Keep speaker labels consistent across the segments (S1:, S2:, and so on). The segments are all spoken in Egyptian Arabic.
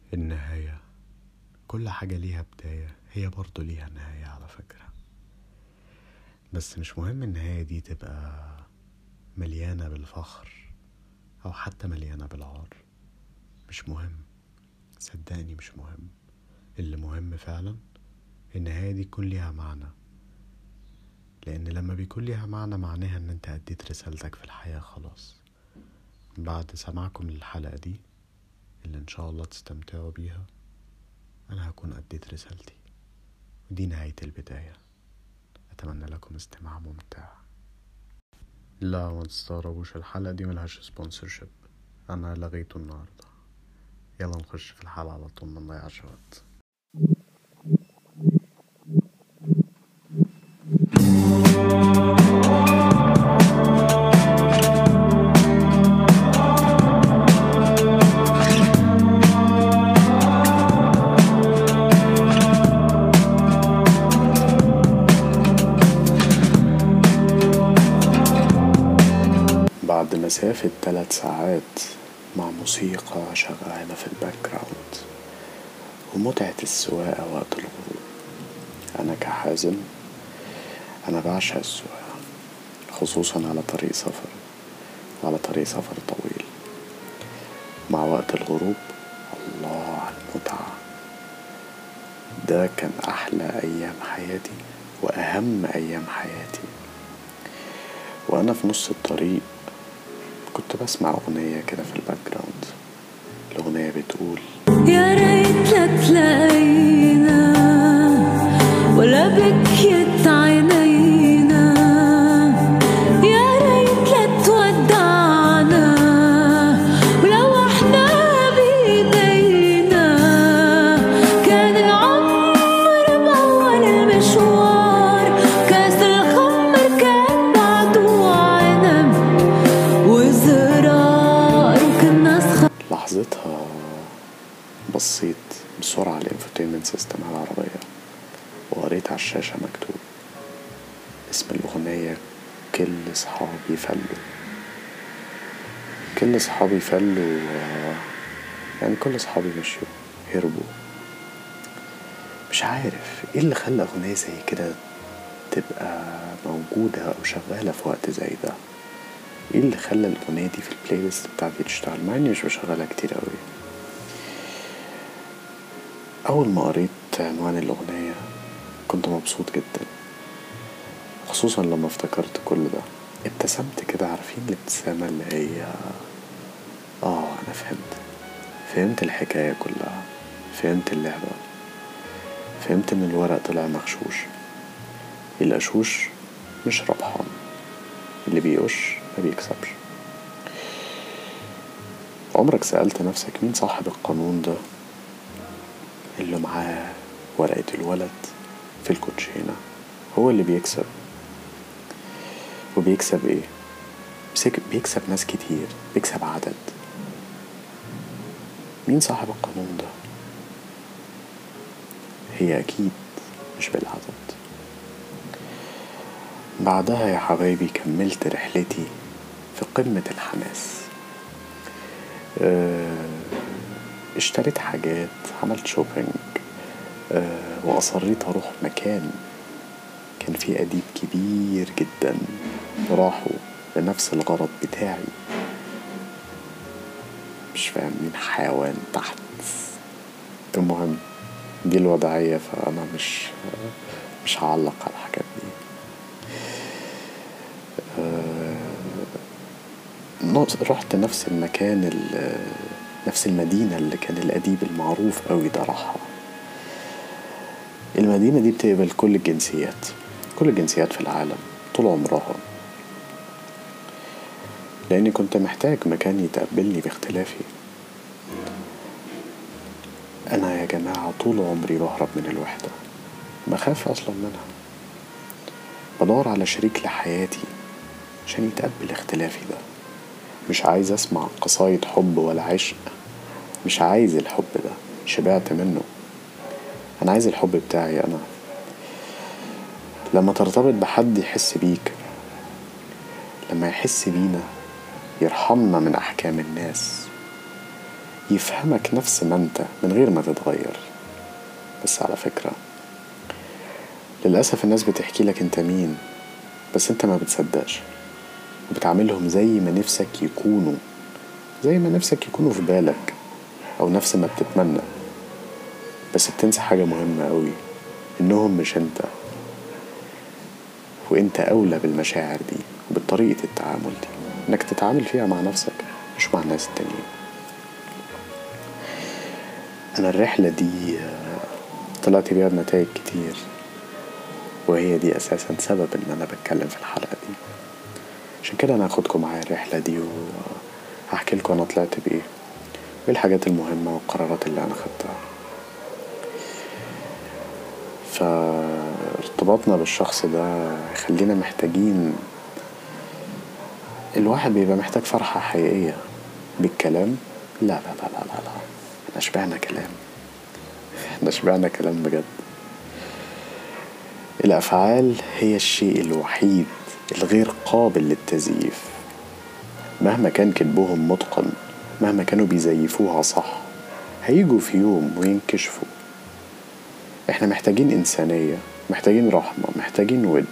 S1: النهاية كل حاجة ليها بداية هي برضو ليها نهاية على فكرة بس مش مهم النهاية دي تبقى مليانة بالفخر أو حتى مليانة بالعار مش مهم صدقني مش مهم اللي مهم فعلا النهاية دي يكون ليها معنى لأن لما بيكون ليها معنى معناها إن أنت أديت رسالتك في الحياة خلاص بعد سماعكم للحلقة دي اللي إن شاء الله تستمتعوا بيها أنا هكون أديت رسالتي ودي نهاية البداية أتمنى لكم استماع ممتع لا ما تستغربوش الحلقة دي ملهاش سبونسرشيب أنا لغيته النهاردة يلا نخش في الحلقة على طول ما نضيعش وقت بعد مسافة ثلاث ساعات مع موسيقى شغالة في الباك جراوند ومتعة السواقة وقت الغروب أنا كحازم أنا بعشق السواقة خصوصا على طريق سفر على طريق سفر طويل مع وقت الغروب الله على المتعة ده كان أحلى أيام حياتي وأهم أيام حياتي وأنا في نص الطريق كنت بسمع أغنية كده في الباك جراوند الأغنية بتقول
S2: يا ريت لا تلاقينا ولا بكيت عينينا يا ريت لا تودعنا ولو احنا بايدينا كان العمر بأول المشوار كاس الخمر كان بعده عنب وزرار وكنا صغار
S1: لحظتها بصيت بسرعة على الانفوتينمنت سيستم على العربية وقريت على الشاشة مكتوب اسم الأغنية كل صحابي فلوا كل صحابي فلوا آه، يعني كل صحابي مشيوا هربوا مش عارف ايه اللي خلى أغنية زي كده تبقى موجودة أو شغالة في وقت زي ده ايه اللي خلى الأغنية دي في البلاي ليست بتاعتي تشتغل مع إني مش بشغلها كتير أوي أول ما قريت عنوان الأغنية كنت مبسوط جدا خصوصا لما افتكرت كل ده ابتسمت كده عارفين الابتسامة اللي هي اه أنا فهمت فهمت الحكاية كلها فهمت اللعبة فهمت إن الورق طلع مغشوش القشوش مش ربحان اللي بيقش ما بيكسبش عمرك سألت نفسك مين صاحب القانون ده اللي معاه ورقة الولد في الكوتشينة هو اللي بيكسب وبيكسب ايه بيسك- بيكسب ناس كتير بيكسب عدد مين صاحب القانون ده هي اكيد مش بالعدد بعدها يا حبايبي كملت رحلتي في قمة الحماس آه، اشتريت حاجات عملت شوبينج آه، وأصريت أروح مكان كان فيه أديب كبير جدا راحوا لنفس الغرض بتاعي مش فاهم مين حيوان تحت المهم دي الوضعية فأنا مش مش هعلق على الحاجات دي نص- رحت نفس المكان ال- نفس المدينة اللي كان الأديب المعروف أوي ده راحها المدينة دي بتقبل كل الجنسيات كل الجنسيات في العالم طول عمرها لأني كنت محتاج مكان يتقبلني باختلافي أنا يا جماعة طول عمري بهرب من الوحدة بخاف أصلا منها بدور على شريك لحياتي عشان يتقبل اختلافي ده مش عايز اسمع قصايد حب ولا عشق مش عايز الحب ده شبعت منه انا عايز الحب بتاعي انا لما ترتبط بحد يحس بيك لما يحس بينا يرحمنا من احكام الناس يفهمك نفس ما انت من غير ما تتغير بس على فكرة للأسف الناس بتحكي لك انت مين بس انت ما بتصدقش وبتعاملهم زي ما نفسك يكونوا زي ما نفسك يكونوا في بالك أو نفس ما بتتمنى بس بتنسى حاجة مهمة أوي إنهم مش أنت وأنت أولى بالمشاعر دي وبطريقة التعامل دي إنك تتعامل فيها مع نفسك مش مع الناس التانيين أنا الرحلة دي آه، طلعت بيها بنتائج كتير وهي دي أساسا سبب إن أنا بتكلم في الحلقة دي عشان كده أنا هاخدكم معايا الرحلة دي وهحكي لكم أنا طلعت بإيه وإيه الحاجات المهمة والقرارات اللي أنا خدتها فارتباطنا بالشخص ده يخلينا محتاجين الواحد بيبقى محتاج فرحة حقيقية بالكلام لا لا لا لا لا, لا. احنا شبعنا كلام احنا شبعنا كلام بجد الأفعال هي الشيء الوحيد الغير قابل للتزييف مهما كان كذبهم متقن مهما كانوا بيزيفوها صح هيجوا في يوم وينكشفوا احنا محتاجين إنسانية محتاجين رحمة محتاجين ود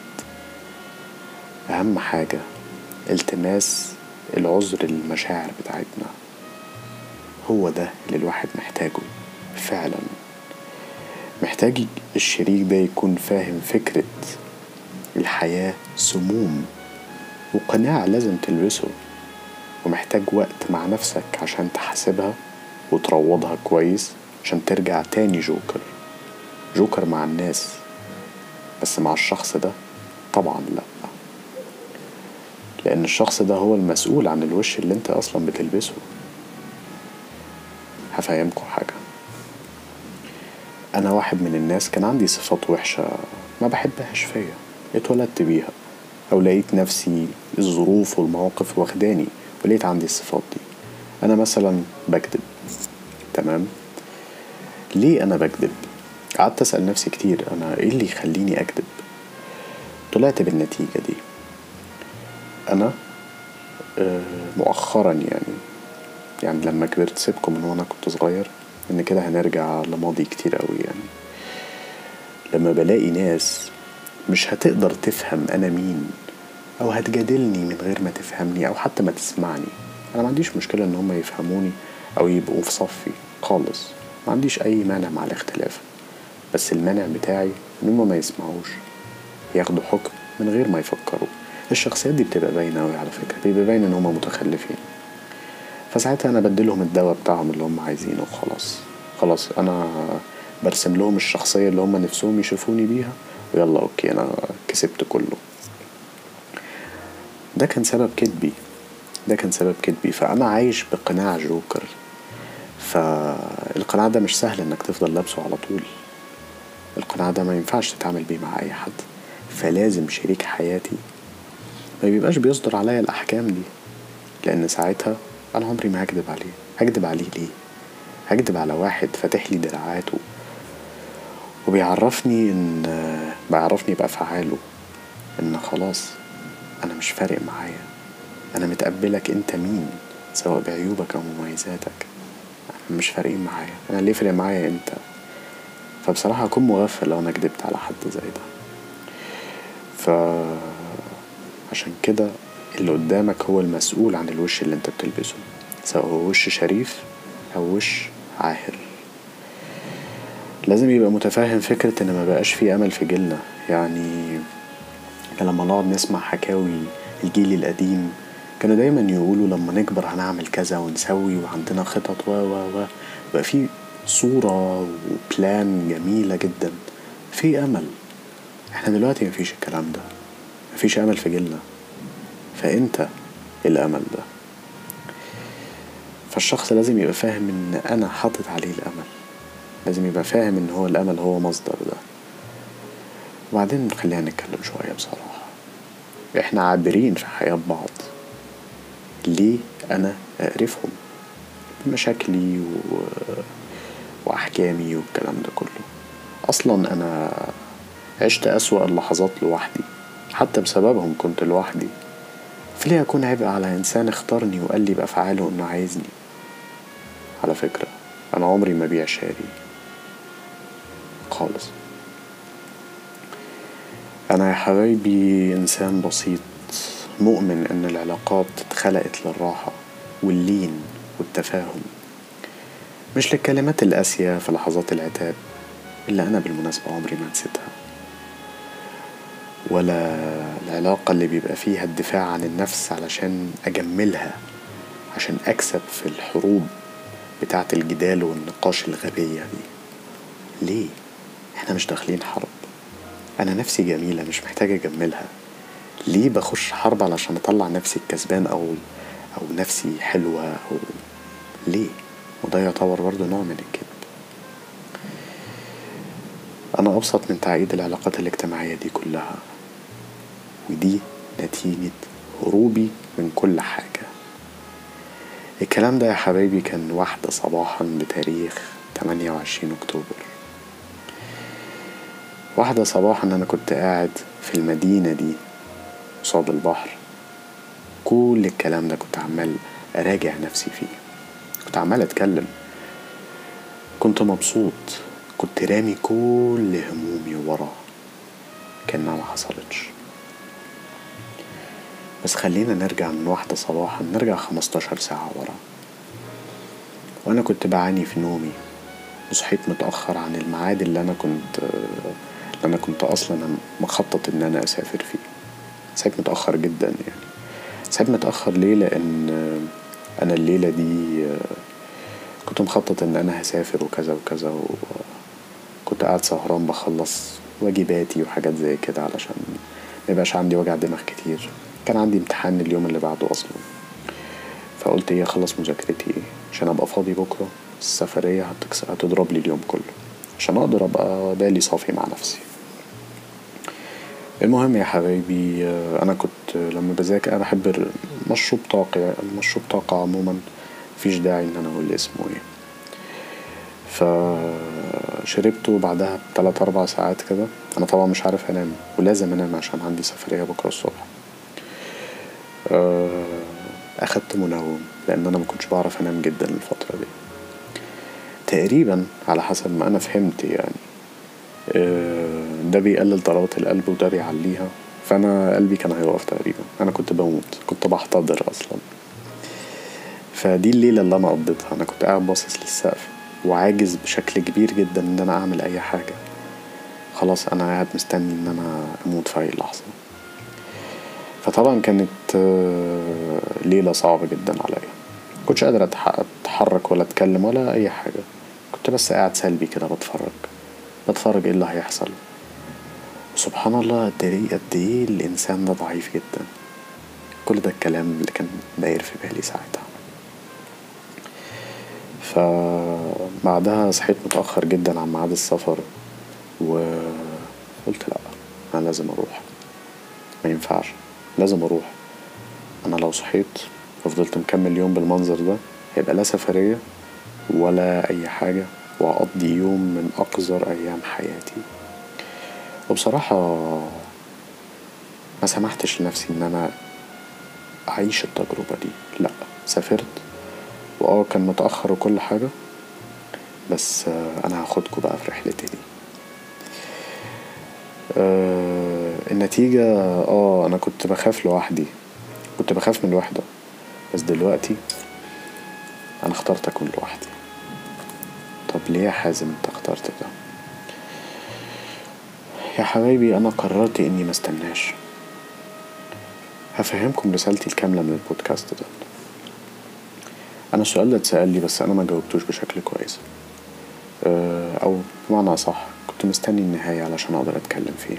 S1: أهم حاجة التماس العذر للمشاعر بتاعتنا هو ده اللي الواحد محتاجه فعلا محتاج الشريك ده يكون فاهم فكرة الحياة سموم وقناع لازم تلبسه ومحتاج وقت مع نفسك عشان تحاسبها وتروضها كويس عشان ترجع تاني جوكر جوكر مع الناس بس مع الشخص ده طبعا لا لأن الشخص ده هو المسؤول عن الوش اللي انت أصلا بتلبسه هفهمكم حاجة أنا واحد من الناس كان عندي صفات وحشة ما بحبهاش فيا اتولدت بيها أو لقيت نفسي الظروف والمواقف واخداني ولقيت عندي الصفات دي أنا مثلا بكذب تمام ليه أنا بكذب قعدت أسأل نفسي كتير أنا إيه اللي يخليني أكذب طلعت بالنتيجة دي أنا آه، مؤخرا يعني يعني لما كبرت سيبكم من وانا كنت صغير ان كده هنرجع لماضي كتير قوي يعني لما بلاقي ناس مش هتقدر تفهم انا مين او هتجادلني من غير ما تفهمني او حتى ما تسمعني انا ما عنديش مشكلة ان هم يفهموني او يبقوا في صفي خالص ما عنديش اي مانع مع الاختلاف بس المانع بتاعي ان هم ما يسمعوش ياخدوا حكم من غير ما يفكروا الشخصيات دي بتبقى باينة أوي على فكرة بيبقى باين إن هما متخلفين فساعتها أنا بديلهم الدواء بتاعهم اللي هم عايزينه وخلاص خلاص أنا برسم لهم الشخصية اللي هم نفسهم يشوفوني بيها ويلا أوكي أنا كسبت كله ده كان سبب كدبي ده كان سبب كدبي فأنا عايش بقناع جوكر فالقناع ده مش سهل إنك تفضل لابسه على طول القناع ده ما ينفعش تتعامل بيه مع أي حد فلازم شريك حياتي ما بيبقاش بيصدر عليا الأحكام دي لأن ساعتها أنا عمري ما هكدب عليه هكدب عليه ليه هكدب على واحد فاتح لي دراعاته وبيعرفني إن بيعرفني بأفعاله إن خلاص أنا مش فارق معايا أنا متقبلك أنت مين سواء بعيوبك أو مميزاتك مش فارقين معايا أنا اللي يفرق معايا أنت فبصراحة هكون مغفل لو أنا كدبت على حد زي ده ف عشان كده اللي قدامك هو المسؤول عن الوش اللي انت بتلبسه سواء هو وش شريف او وش عاهر لازم يبقى متفاهم فكرة ان ما بقاش في امل في جيلنا يعني لما نقعد نسمع حكاوي الجيل القديم كانوا دايما يقولوا لما نكبر هنعمل كذا ونسوي وعندنا خطط و و و بقى في صورة وبلان جميلة جدا في امل احنا دلوقتي مفيش الكلام ده مفيش امل في جيلنا فانت الامل ده فالشخص لازم يبقى فاهم ان انا حاطط عليه الامل لازم يبقى فاهم ان هو الامل هو مصدر ده وبعدين خلينا نتكلم شوية بصراحة احنا عابرين في حياة بعض ليه انا اقرفهم بمشاكلي و... واحكامي والكلام ده كله اصلا انا عشت اسوأ اللحظات لوحدي حتى بسببهم كنت لوحدي فليه أكون عبء على إنسان اختارني وقال لي بأفعاله إنه عايزني على فكرة أنا عمري ما بيع شاري خالص أنا يا حبايبي إنسان بسيط مؤمن إن العلاقات اتخلقت للراحة واللين والتفاهم مش للكلمات القاسية في لحظات العتاب اللي أنا بالمناسبة عمري ما نسيتها ولا العلاقة اللي بيبقى فيها الدفاع عن النفس علشان أجملها عشان أكسب في الحروب بتاعة الجدال والنقاش الغبية دي ليه؟ احنا مش داخلين حرب أنا نفسي جميلة مش محتاج أجملها ليه بخش حرب علشان أطلع نفسي الكسبان أو أو نفسي حلوة أو ليه؟ وده يعتبر برضه نوع من الكذب أنا أبسط من تعقيد العلاقات الاجتماعية دي كلها ودي نتيجة هروبي من كل حاجة الكلام ده يا حبايبي كان واحدة صباحا بتاريخ 28 أكتوبر واحدة صباحا أنا كنت قاعد في المدينة دي قصاد البحر كل الكلام ده كنت عمال أراجع نفسي فيه كنت عمال أتكلم كنت مبسوط كنت رامي كل همومي ورا كأنها ما حصلتش بس خلينا نرجع من واحدة صباحا نرجع خمستاشر ساعة ورا وأنا كنت بعاني في نومي وصحيت متأخر عن الميعاد اللي أنا كنت اللي أنا كنت أصلا مخطط إن أنا أسافر فيه صحيت متأخر جدا يعني صحيت متأخر ليه لأن أنا الليلة دي كنت مخطط إن أنا هسافر وكذا وكذا وكنت قاعد سهران بخلص واجباتي وحاجات زي كده علشان ميبقاش عندي وجع دماغ كتير كان عندي امتحان اليوم اللي بعده أصلا فقلت ايه اخلص مذاكرتي عشان ابقى فاضي بكرة السفرية هتكس... هتضرب لي اليوم كله عشان اقدر ابقى بالي صافي مع نفسي المهم يا حبايبي انا كنت لما بذاكر انا بحب مشروب طاقة المشروب طاقة عموما مفيش داعي ان انا اقول اسمه ايه فشربته بعدها بتلات اربع ساعات كده انا طبعا مش عارف انام ولازم انام عشان عندي سفرية بكرة الصبح اخدت منوم لان انا ما كنتش بعرف انام جدا الفترة دي تقريبا على حسب ما انا فهمت يعني ده بيقلل ضربات القلب وده بيعليها فانا قلبي كان هيقف تقريبا انا كنت بموت كنت بحتضر اصلا فدي الليلة اللي انا قضيتها انا كنت قاعد باصص للسقف وعاجز بشكل كبير جدا ان انا اعمل اي حاجة خلاص انا قاعد مستني ان انا اموت في اي لحظة فطبعا كانت ليلة صعبة جدا عليا كنتش قادر اتحرك ولا اتكلم ولا اي حاجة كنت بس قاعد سلبي كده بتفرج بتفرج ايه اللي هيحصل سبحان الله قد ايه قد ايه الانسان ده ضعيف جدا كل ده الكلام اللي كان داير في بالي ساعتها فبعدها صحيت متأخر جدا عن ميعاد السفر وقلت لا انا لازم اروح ما ينفعش لازم اروح انا لو صحيت وفضلت مكمل يوم بالمنظر ده هيبقى لا سفرية ولا اي حاجة وأقضي يوم من أقذر أيام حياتي وبصراحة ما سمحتش لنفسي إن أنا أعيش التجربة دي لأ سافرت وآه كان متأخر وكل حاجة بس أنا هاخدكوا بقى في رحلتي دي آه النتيجة آه أنا كنت بخاف لوحدي كنت بخاف من الوحدة بس دلوقتي أنا اخترت أكون لوحدي طب ليه يا حازم انت اخترت ده يا حبايبي انا قررت اني ما استناش هفهمكم رسالتي الكاملة من البودكاست ده انا السؤال ده اتسأل لي بس انا ما جاوبتوش بشكل كويس او بمعنى صح كنت مستني النهاية علشان اقدر اتكلم فيه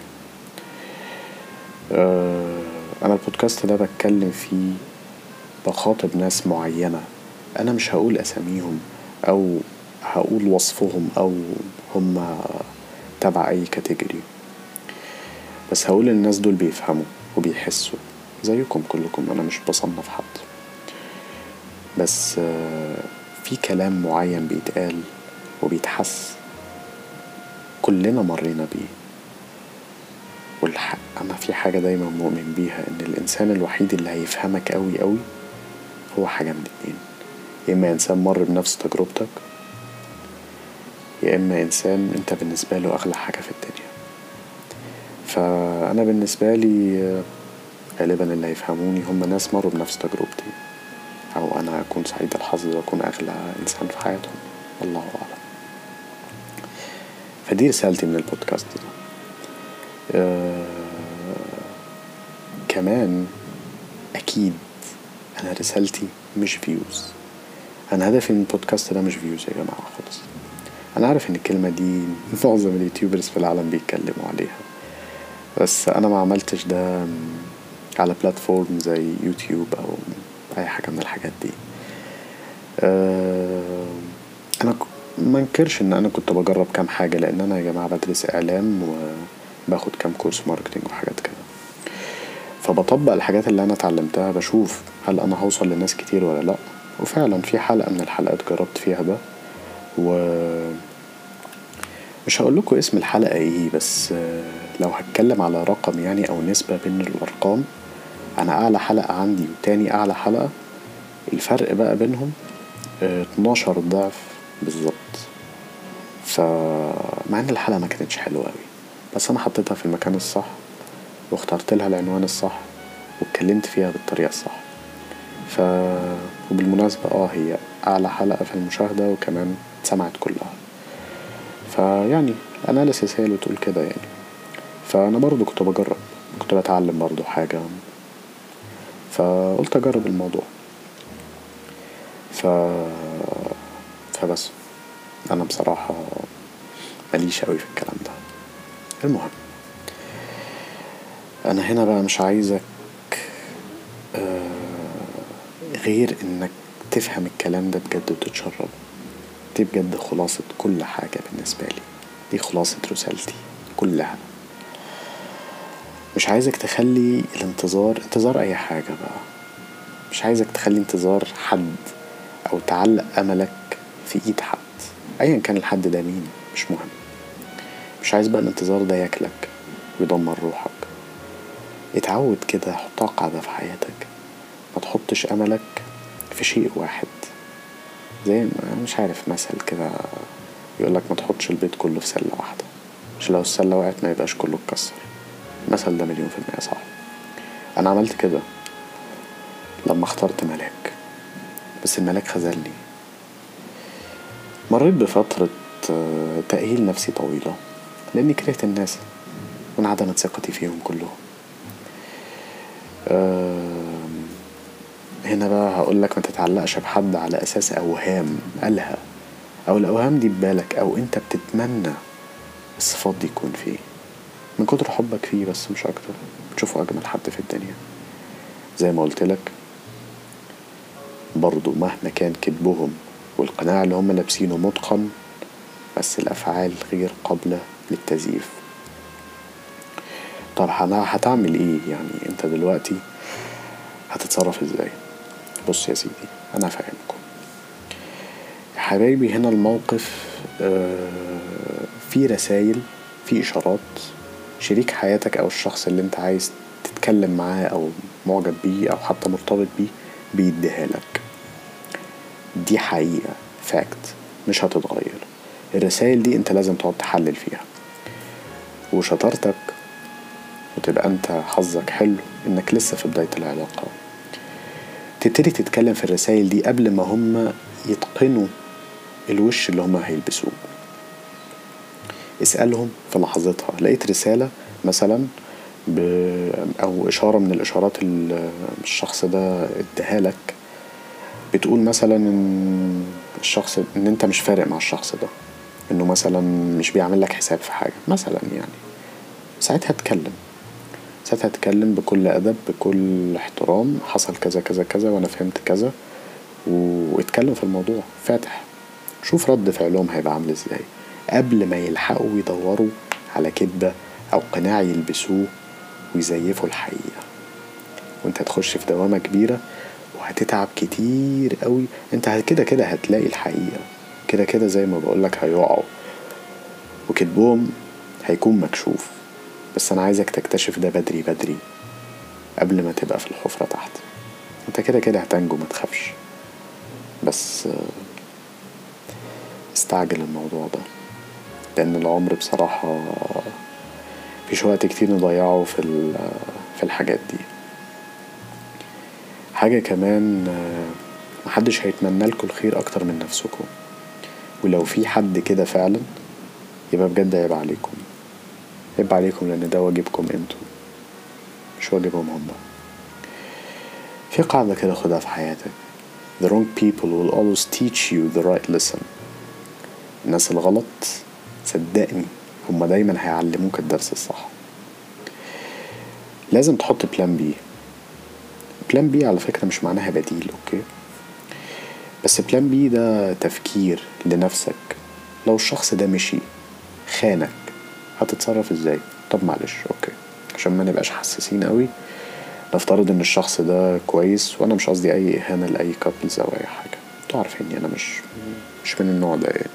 S1: انا البودكاست ده بتكلم فيه بخاطب ناس معينة انا مش هقول اساميهم او هقول وصفهم او هم تبع اي كاتيجوري بس هقول الناس دول بيفهموا وبيحسوا زيكم كلكم انا مش بصنف حد بس في كلام معين بيتقال وبيتحس كلنا مرينا بيه والحق انا في حاجة دايما مؤمن بيها ان الانسان الوحيد اللي هيفهمك قوي قوي هو حاجة من اتنين يا اما انسان مر بنفس تجربتك يا اما انسان انت بالنسبه له اغلى حاجه في الدنيا فانا بالنسبه لي آه، غالبا اللي هيفهموني هم ناس مروا بنفس تجربتي او انا اكون سعيد الحظ واكون اغلى انسان في حياتهم الله اعلم فدي رسالتي من البودكاست ده آه كمان اكيد انا رسالتي مش فيوز انا هدفي من البودكاست ده مش فيوز يا جماعه خالص انا عارف ان الكلمه دي معظم اليوتيوبرز في العالم بيتكلموا عليها بس انا ما عملتش ده على بلاتفورم زي يوتيوب او اي حاجه من الحاجات دي آه، انا ك- ما انكرش ان انا كنت بجرب كام حاجه لان انا يا جماعه بدرس اعلام وباخد كام كورس ماركتينج وحاجات كده فبطبق الحاجات اللي انا اتعلمتها بشوف هل انا هوصل لناس كتير ولا لا وفعلا في حلقه من الحلقات جربت فيها ده و مش هقول لكم اسم الحلقة ايه بس آه، لو هتكلم على رقم يعني او نسبة بين الارقام انا اعلى حلقة عندي وتاني اعلى حلقة الفرق بقى بينهم آه، 12 ضعف بالظبط فمع ان الحلقة ما كانتش حلوة اوي بس انا حطيتها في المكان الصح واخترت لها العنوان الصح واتكلمت فيها بالطريقة الصح ف وبالمناسبة اه هي اعلى حلقة في المشاهدة وكمان اتسمعت كلها فيعني الاناليسيس هي اللي بتقول كده يعني فانا برضو كنت بجرب كنت بتعلم برضو حاجة فقلت اجرب الموضوع ف فبس انا بصراحة ماليش قوي في الكلام ده المهم انا هنا بقى مش عايزك آه، غير انك تفهم الكلام ده بجد وتتشرب دي بجد خلاصة كل حاجة بالنسبة لي دي خلاصة رسالتي كلها مش عايزك تخلي الانتظار انتظار اي حاجة بقى مش عايزك تخلي انتظار حد او تعلق املك في ايد حد ايا كان الحد ده مين مش مهم مش عايز بقى الانتظار ده ياكلك ويدمر روحك اتعود كده حطها قاعدة في حياتك ما تحطش املك في شيء واحد زي ما مش عارف مثل كده يقولك ما تحطش البيت كله في سلة واحدة مش لو السلة وقعت ما يبقاش كله اتكسر المثل ده مليون في المية صح انا عملت كده لما اخترت ملاك بس الملاك خذلني مريت بفترة آه، تأهيل نفسي طويلة لأني كرهت الناس وانعدمت ثقتي فيهم كلهم آم، هنا بقى هقولك ما تتعلقش بحد على أساس أوهام قالها أو الأوهام دي ببالك أو أنت بتتمنى الصفات دي يكون فيه من كتر حبك فيه بس مش أكتر بتشوفه أجمل حد في الدنيا زي ما قلت لك برضو مهما كان كذبهم والقناع اللي هم لابسينه متقن بس الأفعال غير قابلة للتزييف طب هن- هتعمل ايه يعني انت دلوقتي هتتصرف ازاي بص يا سيدي انا هفهمكم يا حبايبي هنا الموقف آه، في رسائل في اشارات شريك حياتك او الشخص اللي انت عايز تتكلم معاه او معجب بيه او حتى مرتبط بيه بيديها لك دي حقيقة فاكت مش هتتغير الرسائل دي انت لازم تقعد تحلل فيها وشطارتك وتبقى انت حظك حلو انك لسه في بداية العلاقة تبتدي تتكلم في الرسائل دي قبل ما هم يتقنوا الوش اللي هم هيلبسوه اسألهم في لحظتها لقيت رسالة مثلا ب... أو إشارة من الإشارات اللي الشخص ده اداها لك بتقول مثلا إن الشخص إن أنت مش فارق مع الشخص ده إنه مثلا مش بيعمل لك حساب في حاجة مثلا يعني ساعتها اتكلم ساعتها اتكلم بكل أدب بكل احترام حصل كذا كذا كذا وأنا فهمت كذا واتكلم في الموضوع فاتح شوف رد فعلهم هيبقى عامل ازاي قبل ما يلحقوا يدوروا على كدبة أو قناع يلبسوه ويزيفوا الحقيقة وانت هتخش في دوامة كبيرة وهتتعب كتير قوي انت كده كده هتلاقي الحقيقة كده كده زي ما بقولك هيقعوا وكدبهم هيكون مكشوف بس انا عايزك تكتشف ده بدري بدري قبل ما تبقى في الحفرة تحت انت كده كده هتنجو ما تخافش بس آه، استعجل الموضوع ده لأن العمر بصراحة مفيش وقت كتير نضيعه في ال- في الحاجات دي حاجة كمان آه، محدش هيتمنى لكم الخير أكتر من نفسكم ولو في حد كده فعلا يبقى بجد عيب عليكم عيب عليكم لأن ده واجبكم انتوا مش واجبهم هما في قاعدة كده خدها في حياتك The wrong people will always teach you the right lesson الناس الغلط صدقني هما دايما هيعلموك الدرس الصح لازم تحط بلان بي بلان بي على فكرة مش معناها بديل اوكي بس بلان بي ده تفكير لنفسك لو الشخص ده مشي خانك هتتصرف ازاي طب معلش اوكي عشان ما نبقاش حساسين قوي نفترض ان الشخص ده كويس وانا مش قصدي اي اهانه لاي كابلز او اي حاجه انتوا عارفيني انا مش مش من النوع ده يعني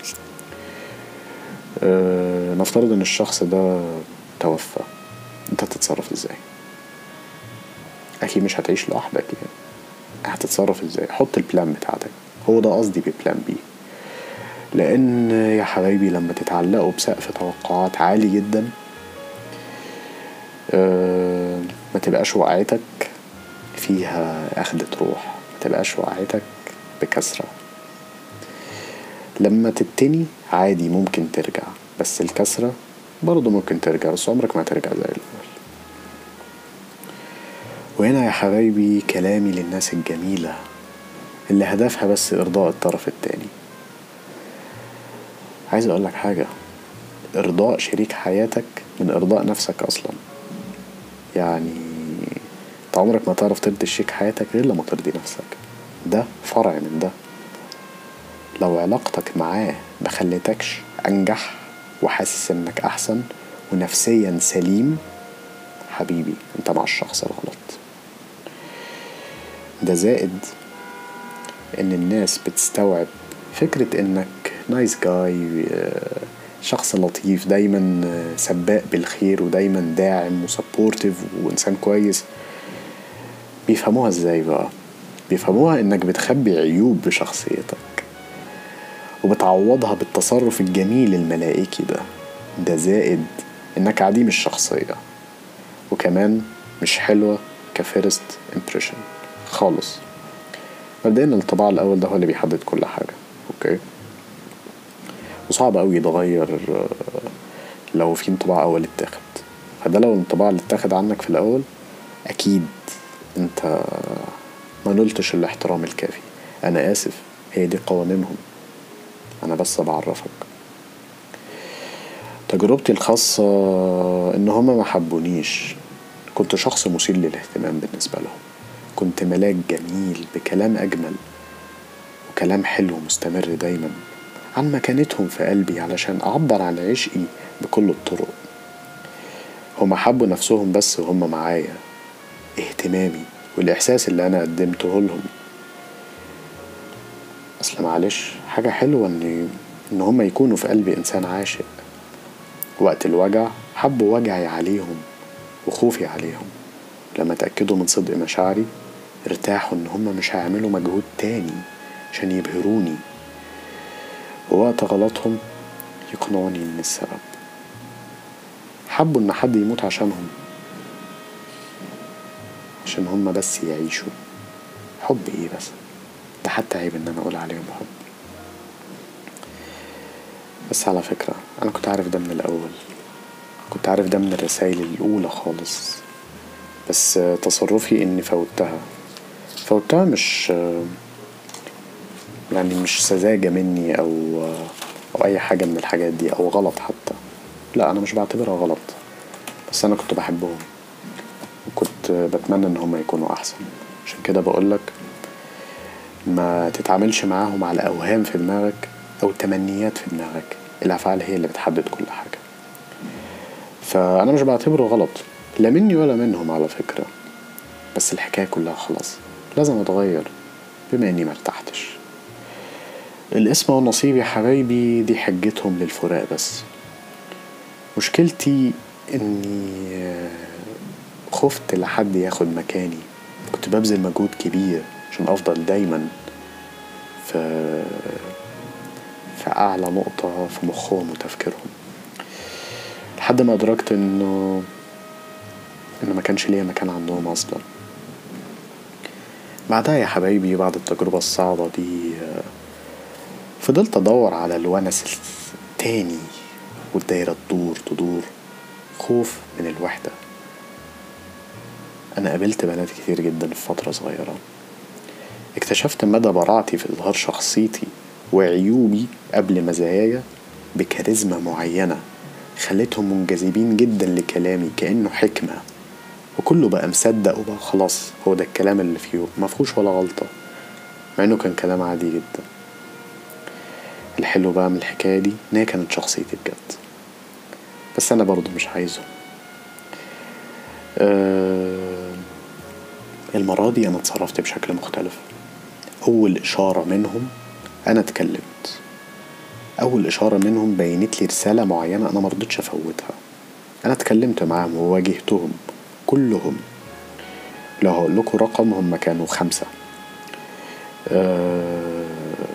S1: أه نفترض ان الشخص ده توفى انت هتتصرف ازاي اكيد مش هتعيش لوحدك يعني هتتصرف ازاي حط البلان بتاعتك هو ده قصدي ببلان بي لان يا حبايبي لما تتعلقوا بسقف توقعات عالي جدا أه ما تبقاش وقعتك فيها أخدة روح ما تبقاش وقعتك بكسرة لما تتني عادي ممكن ترجع بس الكسرة برضه ممكن ترجع بس عمرك ما هترجع زي الأول وهنا يا حبايبي كلامي للناس الجميلة اللي هدفها بس إرضاء الطرف التاني عايز أقولك حاجة إرضاء شريك حياتك من إرضاء نفسك أصلا يعني انت عمرك ما تعرف ترضي شريك حياتك غير لما ترضي نفسك ده فرع من ده لو علاقتك معاه ما خلتكش انجح وحاسس انك احسن ونفسيا سليم حبيبي انت مع الشخص الغلط ده زائد ان الناس بتستوعب فكرة انك نايس جاي شخص لطيف دايما آه، سباق بالخير ودايما داعم وسبورتيف وانسان كويس بيفهموها ازاي بقى بيفهموها انك بتخبي عيوب بشخصيتك وبتعوضها بالتصرف الجميل الملائكي ده ده زائد انك عديم الشخصية وكمان مش حلوة كفيرست امبريشن خالص مبدئيا الانطباع الاول ده هو اللي بيحدد كل حاجة اوكي وصعب قوي يتغير آه، لو في انطباع اول اتاخد فده لو الانطباع اللي اتاخد عنك في الاول اكيد انت ما نلتش الاحترام الكافي انا اسف هي دي قوانينهم انا بس بعرفك تجربتي الخاصة ان هما ما حبونيش كنت شخص مثير للاهتمام بالنسبة لهم كنت ملاك جميل بكلام اجمل وكلام حلو مستمر دايما عن مكانتهم في قلبي علشان اعبر عن عشقي بكل الطرق هما حبوا نفسهم بس وهم معايا اهتمامي والاحساس اللي انا قدمته لهم اصل معلش حاجة حلوة ان ان هما يكونوا في قلبي انسان عاشق وقت الوجع حبوا وجعي عليهم وخوفي عليهم لما اتأكدوا من صدق مشاعري ارتاحوا ان هما مش هيعملوا مجهود تاني عشان يبهروني ووقت غلطهم يقنعوني من السبب حبوا ان حد يموت عشانهم عشان هما بس يعيشوا حب ايه بس ده حتى عيب ان انا اقول عليهم حب بس على فكرة انا كنت عارف ده من الاول كنت عارف ده من الرسائل الاولى خالص بس آه، تصرفي اني فوتها فوتها مش آه، يعني مش سذاجة مني أو أو أي حاجة من الحاجات دي أو غلط حتى لا أنا مش بعتبرها غلط بس أنا كنت بحبهم وكنت بتمنى إن هما يكونوا أحسن عشان كده بقولك ما تتعاملش معاهم على أوهام في دماغك أو تمنيات في دماغك الأفعال هي اللي بتحدد كل حاجة فأنا مش بعتبره غلط لا مني ولا منهم على فكرة بس الحكاية كلها خلاص لازم أتغير بما إني مرتحتش الاسم والنصيب يا حبايبي دي حجتهم للفراق بس مشكلتي اني آه، خفت لحد ياخد مكاني كنت ببذل مجهود كبير عشان افضل دايما في في أعلى نقطة في مخهم وتفكيرهم لحد ما أدركت إنه إنه ما كانش ليا مكان عندهم أصلا بعدها يا حبايبي بعد التجربة الصعبة دي آه، فضلت أدور على الونس التاني والدايرة تدور تدور خوف من الوحدة أنا قابلت بنات كتير جدا في فترة صغيرة اكتشفت مدى براعتي في إظهار شخصيتي وعيوبي قبل مزاياي بكاريزما معينة خلتهم منجذبين جدا لكلامي كأنه حكمة وكله بقى مصدق وبقى خلاص هو ده الكلام اللي فيه مفهوش ولا غلطة مع انه كان كلام عادي جدا الحلو بقى من الحكاية دي ان هي كانت شخصيتي بجد بس انا برضو مش عايزهم أه المرة دي انا اتصرفت بشكل مختلف اول اشارة منهم انا اتكلمت اول اشارة منهم بينت لي رسالة معينة انا مرضتش افوتها انا اتكلمت معاهم وواجهتهم كلهم لو هقول لكم رقم هم كانوا خمسة أه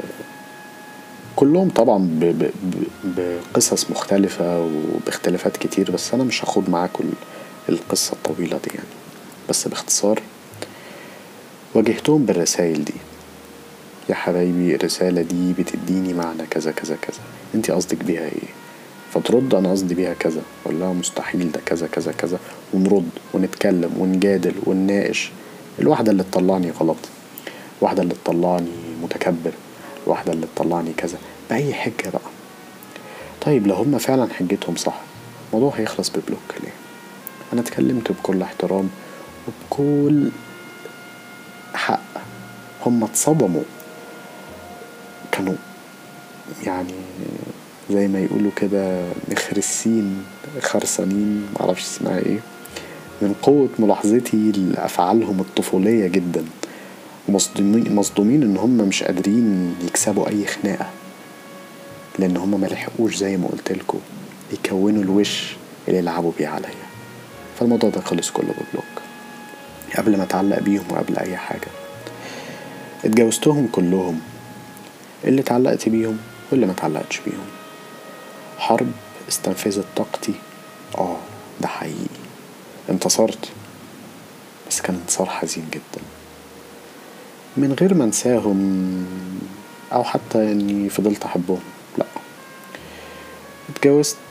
S1: كلهم طبعا ب- ب- ب- بقصص مختلفة وباختلافات كتير بس أنا مش هاخد معاكم ال- القصة الطويلة دي يعني بس باختصار واجهتهم بالرسائل دي يا حبايبي الرسالة دي بتديني معنى كذا كذا كذا انت قصدك بيها ايه فترد انا قصدي بيها كذا اقول لها مستحيل ده كذا كذا كذا ونرد ونتكلم ونجادل ونناقش الواحدة اللي تطلعني غلط الواحدة اللي تطلعني متكبر الواحدة اللي تطلعني كذا بأي حجة بقى طيب لو هما فعلا حجتهم صح الموضوع هيخلص ببلوك ليه انا اتكلمت بكل احترام وبكل حق هما اتصدموا كانوا يعني زي ما يقولوا كده مخرسين خرسانين معرفش اسمها ايه من قوة ملاحظتي لأفعالهم الطفولية جدا ومصدومين مصدومين ان هم مش قادرين يكسبوا اي خناقة لان هم ملحقوش زي ما قلت لكم يكونوا الوش اللي يلعبوا بيه عليا فالموضوع ده خلص كله ببلوك قبل ما اتعلق بيهم وقبل اي حاجة اتجوزتهم كلهم اللي اتعلقت بيهم واللي ما اتعلقتش بيهم حرب استنفذت طاقتي اه ده حقيقي انتصرت بس كان انتصار حزين جدا من غير ما انساهم او حتى اني فضلت احبهم لا اتجوزت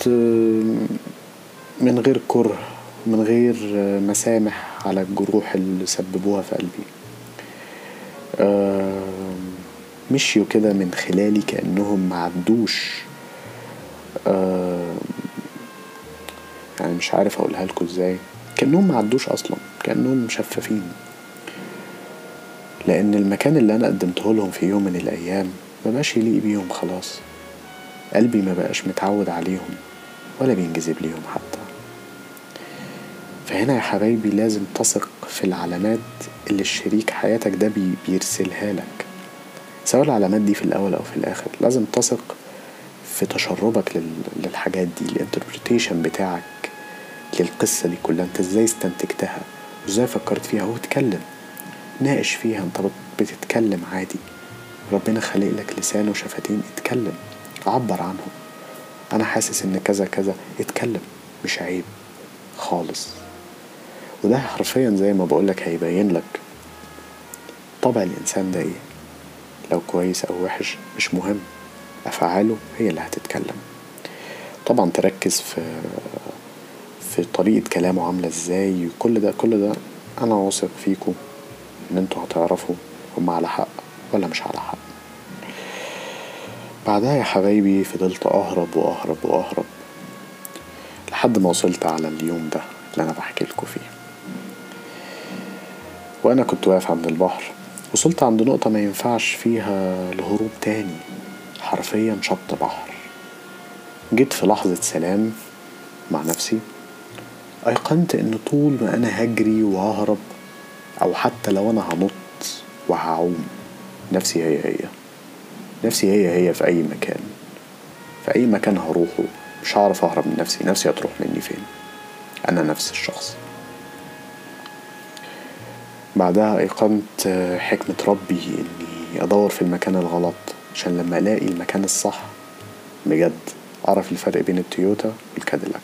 S1: من غير كره من غير مسامح على الجروح اللي سببوها في قلبي مشيوا كده من خلالي كأنهم معدوش يعني مش عارف اقولها لكم ازاي كأنهم معدوش اصلا كأنهم مشففين لان المكان اللي انا قدمته لهم في يوم من الايام مبقاش يليق بيهم خلاص قلبي ما بقاش متعود عليهم ولا بينجذب ليهم حتى فهنا يا حبايبي لازم تثق في العلامات اللي الشريك حياتك ده بي بيرسلها لك سواء العلامات دي في الأول أو في الآخر لازم تثق في تشربك لل... للحاجات دي الانتربريتيشن بتاعك للقصة دي كلها انت ازاي استنتجتها وازاي فكرت فيها واتكلم ناقش فيها انت بتتكلم عادي ربنا خلق لك لسان وشفتين اتكلم عبر عنهم انا حاسس ان كذا كذا اتكلم مش عيب خالص وده حرفيا زي ما بقولك هيبين لك طبع الانسان ده ايه لو كويس او وحش مش مهم افعاله هي اللي هتتكلم طبعا تركز في في طريقة كلامه عاملة ازاي وكل ده كل ده انا واثق فيكم ان انتوا هتعرفوا هم على حق ولا مش على حق بعدها يا حبايبي فضلت اهرب واهرب واهرب لحد ما وصلت على اليوم ده اللي انا بحكي لكم فيه وانا كنت واقف عند البحر وصلت عند نقطة ما ينفعش فيها الهروب تاني حرفيا شط بحر جيت في لحظة سلام مع نفسي أيقنت إن طول ما أنا هجري وههرب أو حتى لو أنا هنط وهعوم نفسي هي هي نفسي هي هي في أي مكان في أي مكان هروحه مش هعرف أهرب من نفسي نفسي هتروح مني فين أنا نفس الشخص بعدها أيقنت حكمة ربي إني اني ادور في المكان الغلط عشان لما الاقي المكان الصح بجد اعرف الفرق بين التويوتا والكاديلاك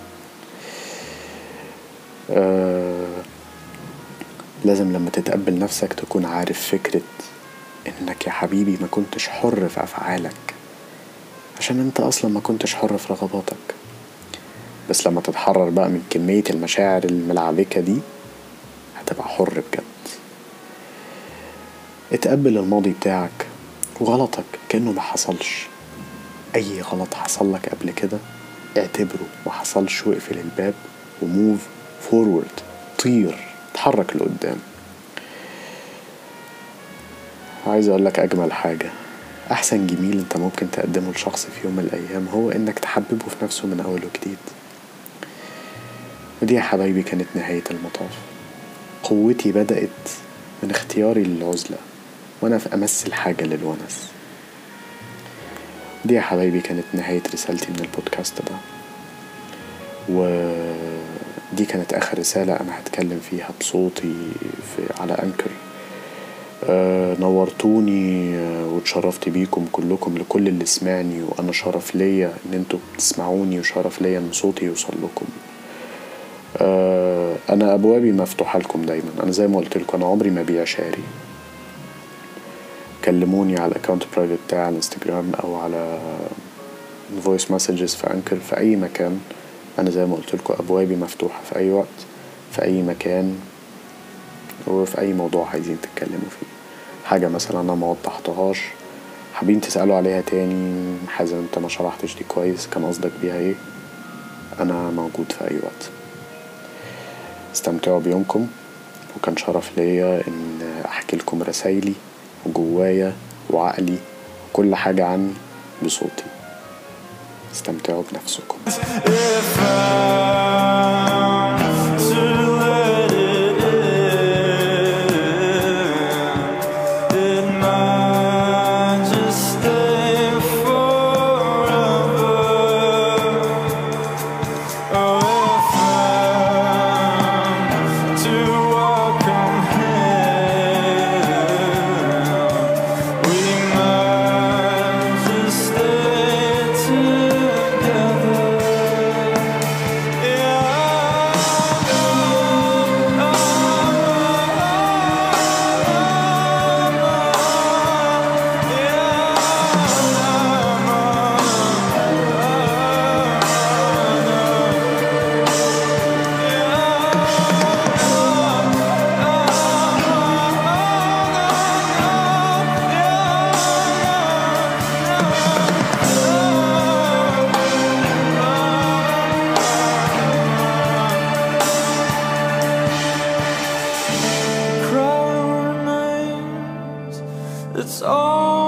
S1: آه لازم لما تتقبل نفسك تكون عارف فكرة انك يا حبيبي ما كنتش حر في افعالك عشان انت اصلا ما كنتش حر في رغباتك بس لما تتحرر بقى من كمية المشاعر الملعبكة دي هتبقى حر بجد اتقبل الماضي بتاعك وغلطك كأنه ما حصلش أي غلط حصل لك قبل كده اعتبره ما حصلش واقفل الباب وموف فورورد طير اتحرك لقدام عايز اقول لك اجمل حاجة احسن جميل انت ممكن تقدمه لشخص في يوم من الايام هو انك تحببه في نفسه من اول وجديد ودي يا حبايبي كانت نهاية المطاف قوتي بدأت من اختياري للعزلة وأنا في أمس الحاجة للونس دي يا حبايبي كانت نهاية رسالتي من البودكاست ده ودي كانت آخر رسالة أنا هتكلم فيها بصوتي في على أنكر آه نورتوني آه واتشرفت بيكم كلكم لكل اللي سمعني وأنا شرف ليا إن انتوا بتسمعوني وشرف ليا إن صوتي يوصل لكم آه انا ابوابي مفتوحه لكم دايما انا زي ما قلت لكم انا عمري ما بيع شاري كلموني على الاكونت برايفت بتاعي على الانستجرام او على فويس مسجز في انكر في اي مكان انا زي ما قلت لكم ابوابي مفتوحه في اي وقت في اي مكان وفي اي موضوع عايزين تتكلموا فيه حاجه مثلا انا ما وضحتهاش حابين تسالوا عليها تاني حازم انت ما شرحتش دي كويس كان قصدك بيها ايه انا موجود في اي وقت استمتعوا بيومكم وكان شرف ليا ان احكي لكم رسايلي وجوايا وعقلي وكل حاجة عني بصوتي استمتعوا بنفسكم
S3: crowd remains. It's all